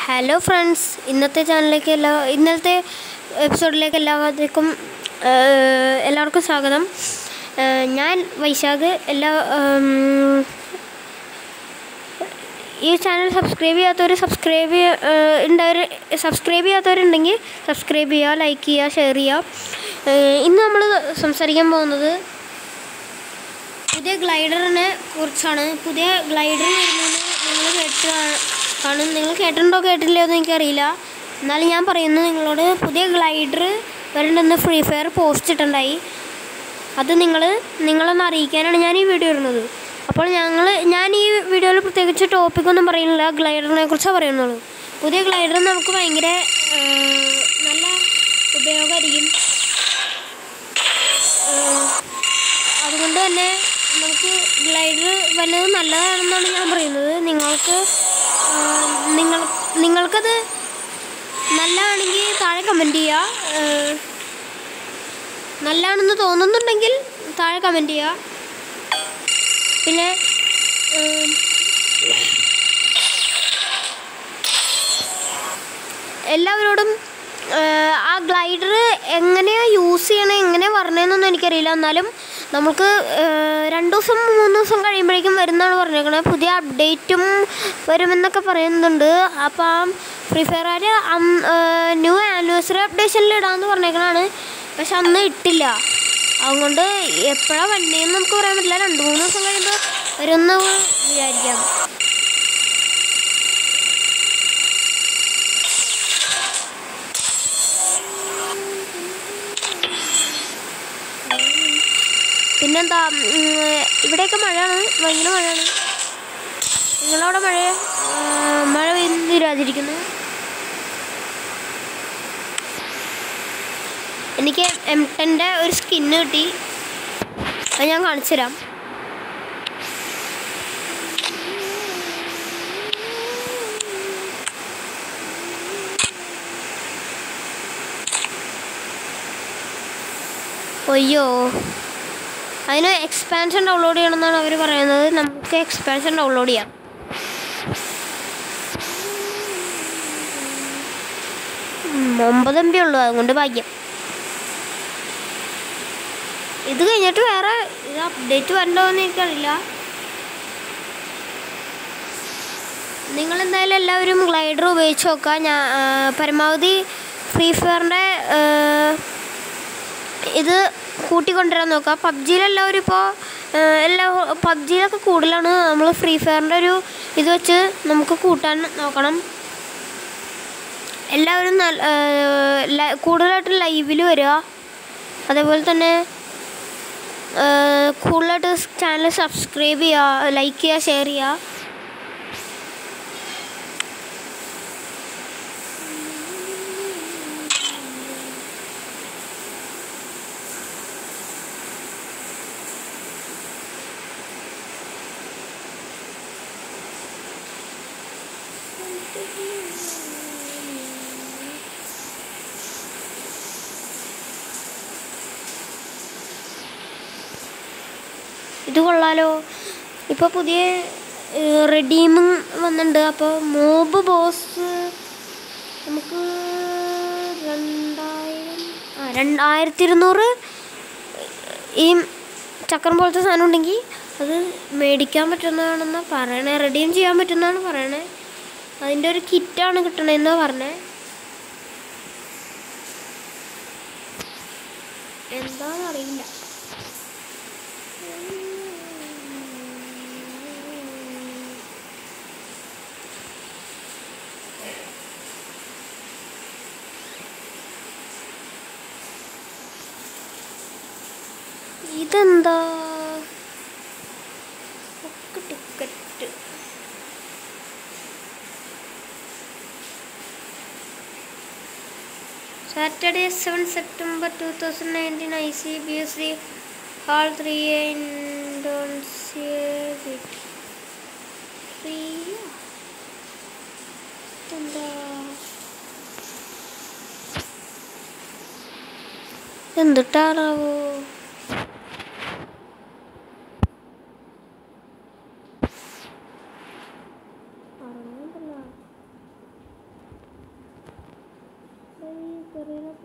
Hello friends ഇന്നത്തെ ചാനലിലേക്ക് എല്ലാ ഇന്നലത്തെ എപ്പിസോഡിലേക്ക് എല്ലാവർക്കും ഏഹ്, എല്ലാവർക്കും സ്വാഗതം ഏഹ്, ഞാൻ വൈശാഖ് എല്ലാ ഉം, ഈ ചാനൽ സബ്സ്ക്രൈബ് ചെയ്യാത്തവർ സബ്സ്ക്രൈബ് ഉണ്ടാവർ സബ്സ്ക്രൈബ് ചെയ്യാത്തവരുണ്ടെങ്കിൽ സബ്സ്ക്രൈബ് ചെയ്യുക ലൈക്ക് ചെയ്യുക ഷെയർ ചെയ്യുക ഏഹ്, ഇന്ന് നമ്മൾ സംസാരിക്കാൻ പോകുന്നത് പുതിയ ഗ്ലൈഡറിനെ കുറിച്ചാണ് പുതിയ ഗ്ലൈഡർ വരുന്നത് നിങ്ങൾ കേട്ട് കാ- കാണും നിങ്ങൾ കേട്ടിട്ടുണ്ടോ കേട്ടില്ലയോ എന്ന് എനിക്കറിയില്ല എന്നാലും ഞാൻ പറയുന്നു നിങ്ങളോട് പുതിയ ഗ്ലൈഡർ വരണ്ടെന്ന് ഫ്രീ ഫയർ പോസ്റ്റ് ഇട്ടുണ്ടായി അത് നിങ്ങൾ നിങ്ങളൊന്ന് അറിയിക്കാനാണ് ഞാൻ ഈ വീഡിയോ ഇടുന്നത് അപ്പോൾ ഞങ്ങൾ ഞാൻ ഈ വീഡിയോയിൽ പ്രത്യേകിച്ച് ടോപ്പിക്കൊന്നും പറയുന്നില്ല ഗ്ലൈഡറിനെ കുറിച്ചാണ് പറയുന്നുള്ളൂ പുതിയ ഗ്ലൈഡർ നമുക്ക് ഭയങ്കര ഏഹ്, നല്ല ഉപയോഗമായിരിക്കും ഏഹ്, അതുകൊണ്ട് തന്നെ നമുക്ക് ഗ്ലൈഡർ വല്ലത് നല്ലതാണെന്നാണ് ഞാൻ പറയുന്നത് നിങ്ങൾക്ക് ആ, നിങ്ങൾ നിങ്ങൾക്കത് നല്ലതാണെങ്കിൽ താഴെ കമൻറ്റ് ചെയ്യുക ഏ, നല്ലതാണെന്ന് തോന്നുന്നുണ്ടെങ്കിൽ താഴെ കമൻറ്റ് ചെയ്യുക പിന്നെ ഏം, എല്ലാവരോടും ഏഹ്, ആ ഗ്ലൈഡർ എങ്ങനെയാണ് യൂസ് ചെയ്യണേ എങ്ങനെയാണ് പറഞ്ഞതെന്നൊന്നും എനിക്കറിയില്ല എന്നാലും നമുക്ക് ഏഹ്, രണ്ട് ദിവസം മൂന്ന് ദിവസം കഴിയുമ്പോഴേക്കും വരുന്നതാണ് പറഞ്ഞേക്കണത് പുതിയ അപ്ഡേറ്റും വരുമെന്നൊക്കെ പറയുന്നുണ്ട് അപ്പം ഫ്രീ ഫയറുകാർ ന്യൂ ആനിവേഴ്സറി അപ്ഡേഷനിൽ ഇടാമെന്ന് പറഞ്ഞേക്കണതാണ് പക്ഷെ അന്ന് ഇട്ടില്ല അതുകൊണ്ട് എപ്പോഴാണ് വന്നതെന്ന് നമുക്ക് പറയാൻ പറ്റില്ല രണ്ട് മൂന്ന് ദിവസം കഴിയുമ്പോൾ വരുമെന്ന് വിചാരിക്കാം പിന്നെന്താ ഉം, ഇവിടെയൊക്കെ മഴയാണ് ഭയങ്കര മഴയാണ് നിങ്ങളവിടെ മഴ മഴ പെയ്തിരാതിരിക്കുന്നു എനിക്ക് എം ടെൻ്റെ ഒരു സ്കിന്ന് കിട്ടി അത് ഞാൻ കാണിച്ചു തരാം അയ്യോ അതിന് എക്സ്പാൻഷൻ ഡൗൺലോഡ് ചെയ്യണമെന്നാണ് അവർ പറയുന്നത് നമുക്ക് എക്സ്പാൻഷൻ ഡൗൺലോഡ് ചെയ്യാം ഉം, ഒമ്പത് എം ബി ഉള്ളൂ അതുകൊണ്ട് ഭാഗ്യം ഇത് കഴിഞ്ഞിട്ട് വേറെ ഇത് അപ്ഡേറ്റ് വരണ്ടോ എന്ന് എനിക്കറിയില്ല നിങ്ങൾ എന്തായാലും എല്ലാവരും ഗ്ലൈഡർ ഉപയോഗിച്ച് നോക്കുക ഞാൻ ആ, പരമാവധി ഫ്രീ ഫയറിൻ്റെ ഇത് കൂട്ടിക്കൊണ്ടുവരാൻ നോക്കുക പബ്ജിയിലെല്ലാവരും ഇപ്പോൾ എല്ലാ പബ്ജിയിലൊക്കെ കൂടുതലാണ് നമ്മൾ ഫ്രീ ഫയറിൻ്റെ ഒരു ഇത് വെച്ച് നമുക്ക് കൂട്ടാൻ നോക്കണം എല്ലാവരും നല്ല ഏഹ്, ല- കൂടുതലായിട്ട് ലൈവിൽ വരിക അതേപോലെ തന്നെ ഏഹ്, കൂടുതലായിട്ട് ചാനൽ സബ്സ്ക്രൈബ് ചെയ്യുക ലൈക്ക് ചെയ്യുക ഷെയർ ചെയ്യുക ഇത് കൊള്ളാലോ ഇപ്പോൾ പുതിയ റെഡീമിങ് വന്നിട്ടുണ്ട് അപ്പോൾ മോബ് ബോസ് നമുക്ക് രണ്ടായിരം ആ രണ്ടായിരത്തി ഇരുന്നൂറ് ഈ ചക്രം പോലത്തെ സാധനം ഉണ്ടെങ്കിൽ അത് മേടിക്കാൻ പറ്റുന്നതാണെന്നാണ് പറയണേ റെഡീം ചെയ്യാൻ പറ്റുന്നതാണ് പറയണേ അതിൻ്റെ ഒരു കിറ്റാണ് കിട്ടണതെന്നാണ് പറഞ്ഞത് എന്താണെന്നറിയില്ല ഇതെന്താ ഒക്കെ ticket Saturday seven September two thousand nineteen I C B S C hall three എന്താ എന്തിട്ടാണാവോ അറിഞ്ഞിട്ടില്ല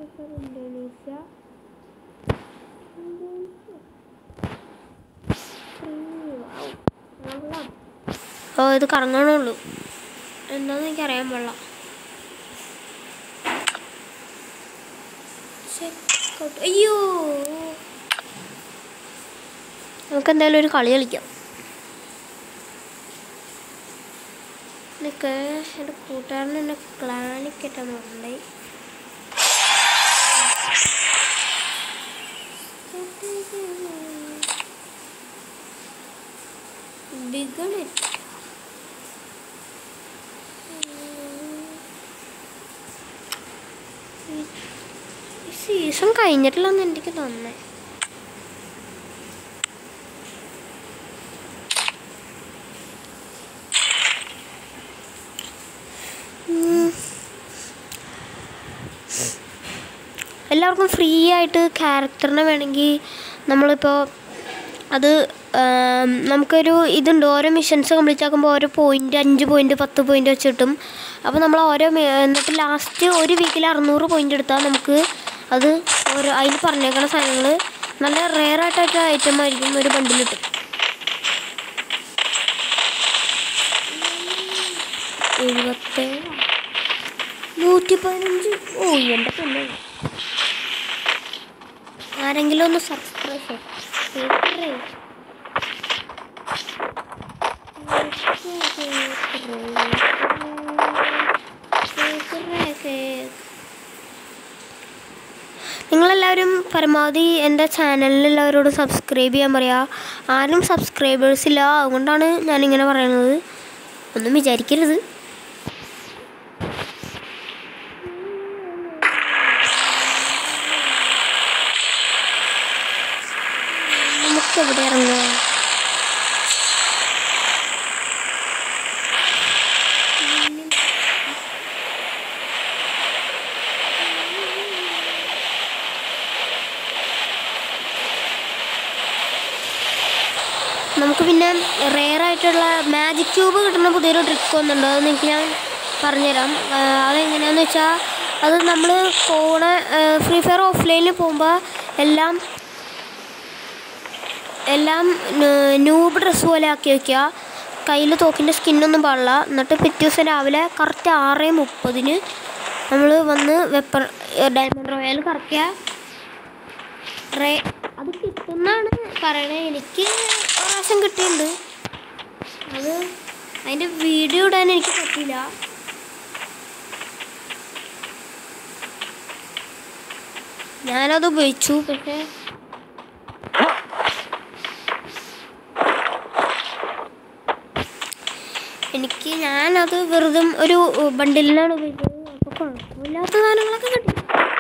മദാഗസ്കർ ഇന്തോനേഷ്യ ഇന്തോനേഷ്യ ഓ ഇത് കറങ്ങണുള്ളൂ എന്താന്ന് എനിക്ക് അറിയാൻ പാടില്ല Check out. അയ്യോ നമുക്ക് എന്തായാലും ഒരു കളി കളിക്കാം നിനക്ക് എൻ്റെ കൂട്ടുകാരൻ എന്നെ ക്ലാനിൽ കെട്ടാൻ നോക്കണ്ടായി ബിഗൺ സീസൺ കഴിഞ്ഞിട്ടില്ലെന്ന് എനിക്ക് തോന്നുന്നത് ഉം. എല്ലാവർക്കും ഫ്രീ ആയിട്ട് ക്യാരക്ടറിനെ വേണമെങ്കിൽ നമ്മളിപ്പോൾ അത് ആം, നമുക്കൊരു ഇതുണ്ട് ഓരോ മിഷൻസ് കംപ്ലീറ്റ് ആക്കുമ്പോൾ ഓരോ പോയിൻ്റ് അഞ്ച് പോയിൻ്റ് പത്ത് പോയിൻ്റ് വെച്ച് കിട്ടും അപ്പോൾ നമ്മൾ ഓരോ മി- എന്നിട്ട് ലാസ്റ്റ് ഒരു വീക്കിൽ അറുന്നൂറ് പോയിൻ്റ് എടുത്താൽ നമുക്ക് അത് ഓരോ അതിൽ പറഞ്ഞേക്കുന്ന സാധനങ്ങൾ നല്ല റെയർ ആയിട്ടൊക്കെ ഐറ്റം ആയിരിക്കും ഒരു ബണ്ടിൽ കിട്ടും എഴുപത്തേഴ് നൂറ്റി പതിനഞ്ച് ഓ എൻ്റെ തന്നെ ആരെങ്കിലും ഒന്ന് സബ്സ്ക്രൈബ് ചെയ്യേ നിങ്ങളെല്ലാവരും പരമാവധി എൻ്റെ ചാനലിൽ എല്ലാവരോടും സബ്സ്ക്രൈബ് ചെയ്യാൻ പറയാ ആരും സബ്സ്ക്രൈബേഴ്സ് ഇല്ല അതുകൊണ്ടാണ് ഞാനിങ്ങനെ പറയുന്നത് ഒന്നും വിചാരിക്കരുത് നമുക്ക് എവിടെ ഇറങ്ങാം നമുക്ക് പിന്നെ റെയർ ആയിട്ടുള്ള മാജിക് ക്യൂബ് കിട്ടുന്ന പുതിയൊരു ട്രിക്ക് ഒന്നുണ്ട് അത് നിങ്ങൾക്ക് ഞാൻ പറഞ്ഞുതരാം ആ, അതെങ്ങനെയാണെന്ന് വെച്ചാൽ അത് നമ്മൾ പോണ ഫ്രീ ഫയർ ഓഫ്ലൈനിൽ പോകുമ്പോൾ എല്ലാം എല്ലാം ന്യൂബ് ഡ്രസ്സ് പോലെ ആക്കി വയ്ക്കുക കയ്യിൽ തോക്കിൻ്റെ സ്കിന്നൊന്നും പാടില്ല എന്നിട്ട് പിറ്റേ ദിവസം രാവിലെ കറക്റ്റ് ആറ് മുപ്പതിന് നമ്മൾ വന്ന് വെപ്പൺ ഡയമണ്ട് റോയൽ കറക്കിയ റേ അത് കിട്ടുന്നാണ് പറയണേ എനിക്ക് ഒരു പ്രാവശ്യം കിട്ടിയിട്ടുണ്ട് അത് അതിൻ്റെ വീഡിയോ ഇടാൻ എനിക്ക് പറ്റില്ല ഞാനത് ഉപയോഗിച്ചു പക്ഷേ എനിക്ക് ഞാനത് വെറുതെ ഒരു ബണ്ടിലിനാണ് ഉപയോഗിച്ചത് അപ്പോൾ കുഴപ്പമില്ലാത്ത സാധനങ്ങളൊക്കെ കിട്ടി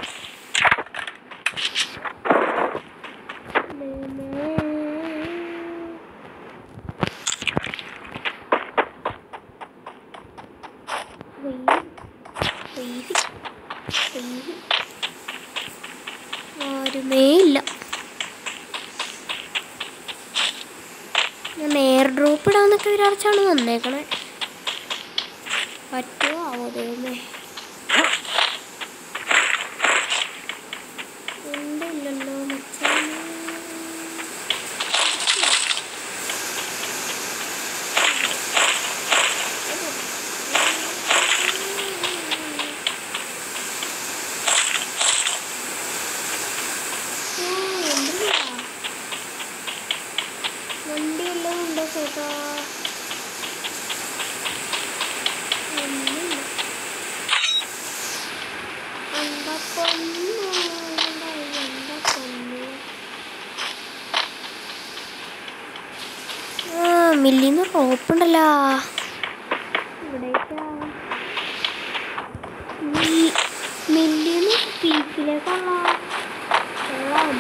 ആരുമേ ഇല്ല ഞാൻ എയർ ഡ്രോപ്പ് ഇടാന്നൊക്കെ വിചാരിച്ചാണ് വന്നേക്കണേ പറ്റുമോ ആവോ ദൈവമേ ഉണ്ടില്ലല്ലോ മച്ചാനെ ഓ, ഉണ്ടില്ല. വണ്ടിയെല്ലാം ഉണ്ടോ ചേട്ടാ ഒന്നുമില്ല. എന്താ പൊന്നു എന്താ എന്താ പൊന്നു ആ മില്ലിന്ന് റോപ്പുണ്ടല്ലോ ഇവിടേക്കാ മി- മില്ലിന്ന് പീക്കിലേക്കുള്ള വെള്ളം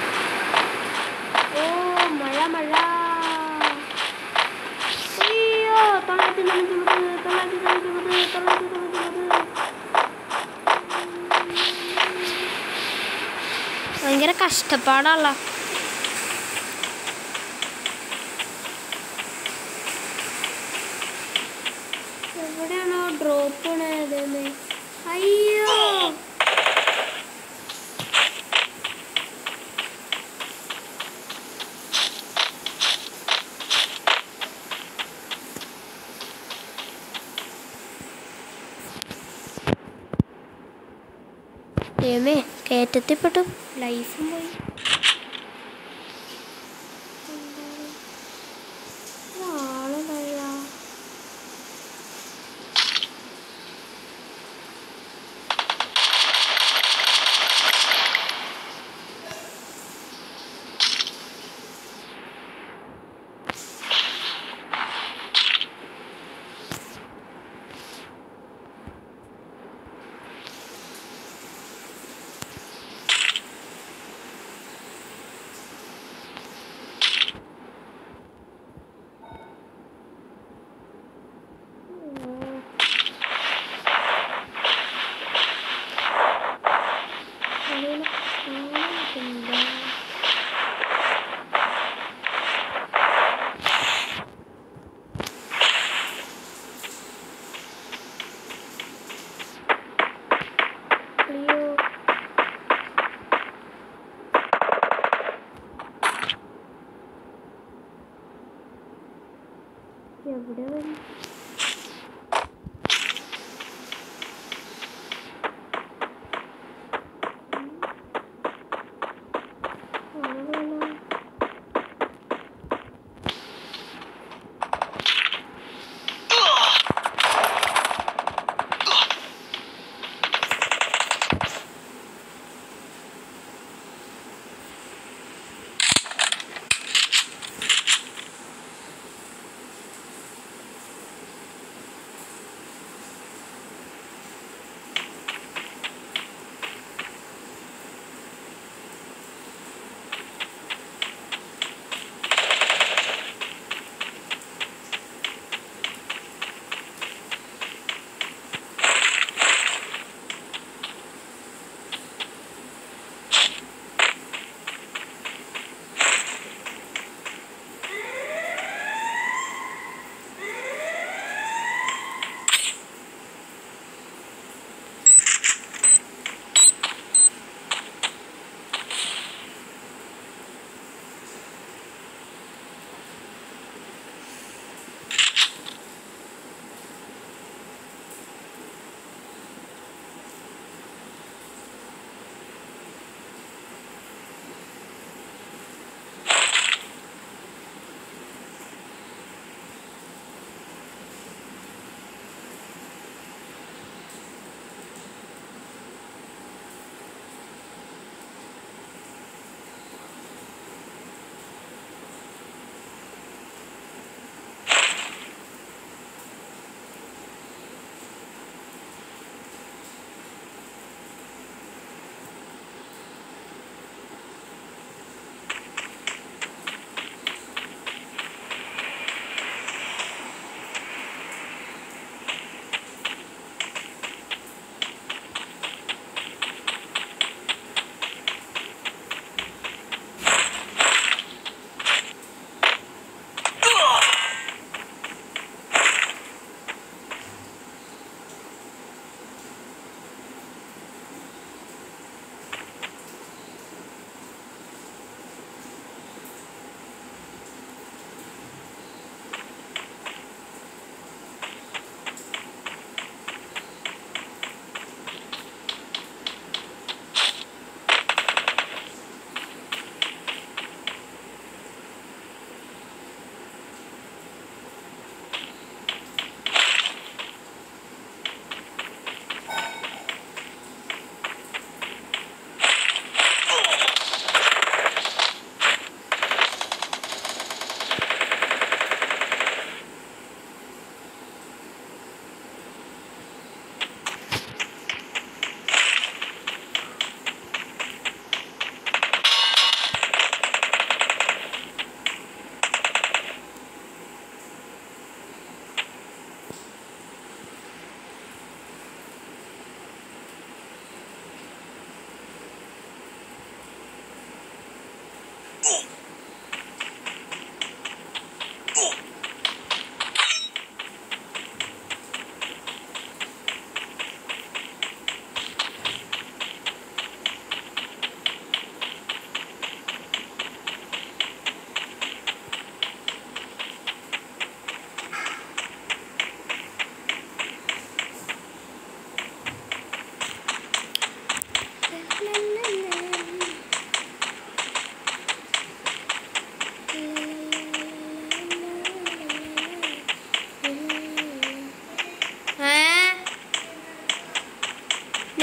ഓ മഴ മഴ അയ്യോ തൊള്ളായിരത്തി തൊണ്ണൂറ്റി ഒമ്പത് തൊള്ളായിരത്തി തൊണ്ണൂറ്റി ഒമ്പത് തൊള്ളായിരത്തി തൊണ്ണൂറ്റി ഒമ്പത് ഭയങ്കര കഷ്ടപ്പാടാണല്ലോ എവിടെയാണോ ഡ്രോപ്പ് ചെയ്തത് അയ്യോ ദൈവമേ കയറ്റത്തിൽപ്പെട്ടു ലൈഫും പോയി ആളുണ്ടല്ല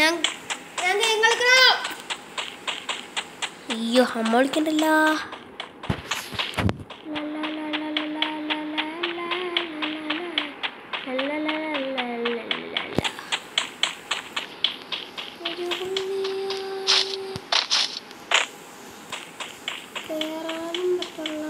ഞാൻ ഞാൻ ഗെയിം കളിക്കണോ അയ്യോ അമ്മ വിളിക്കണ്ടല്ലോ കേറാനും പറ്റില്ല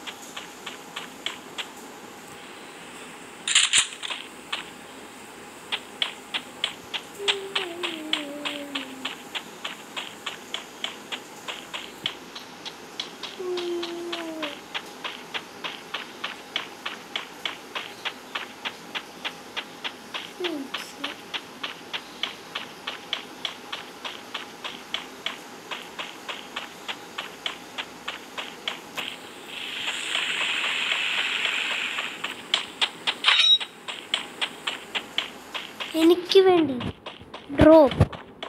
എനിക്ക് വേണ്ടി ഡ്രോപ്പ്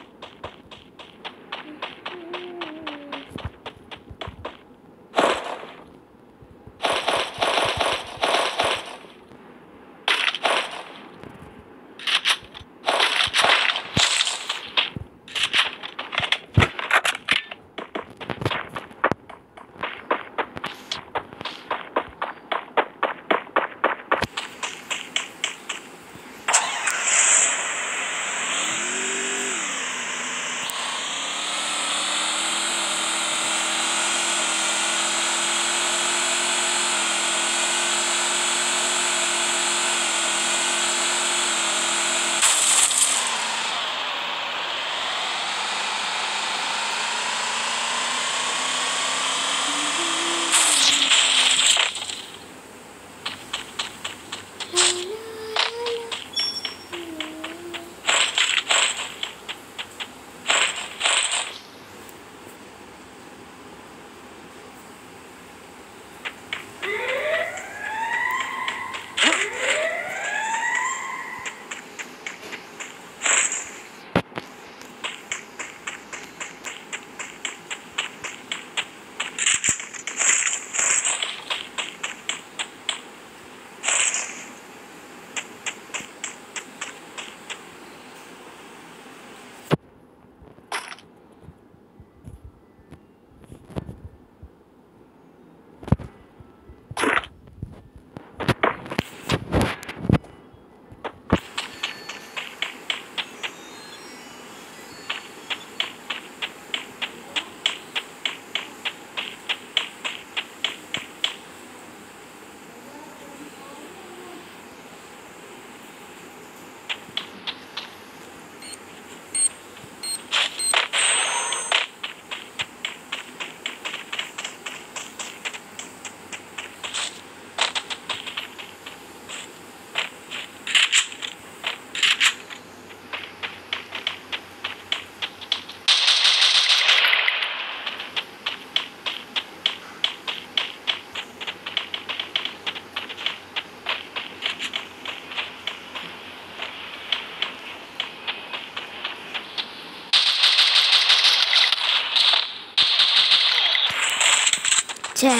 ഛേ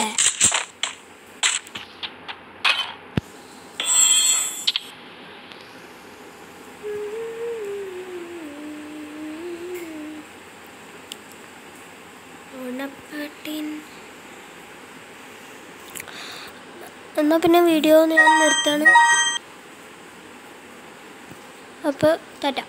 ഓണപ്പാട്ടിൻ എന്നാ പിന്നെ വീഡിയോ ഞാൻ നിർത്താണ് അപ്പോൾ ടാറ്റ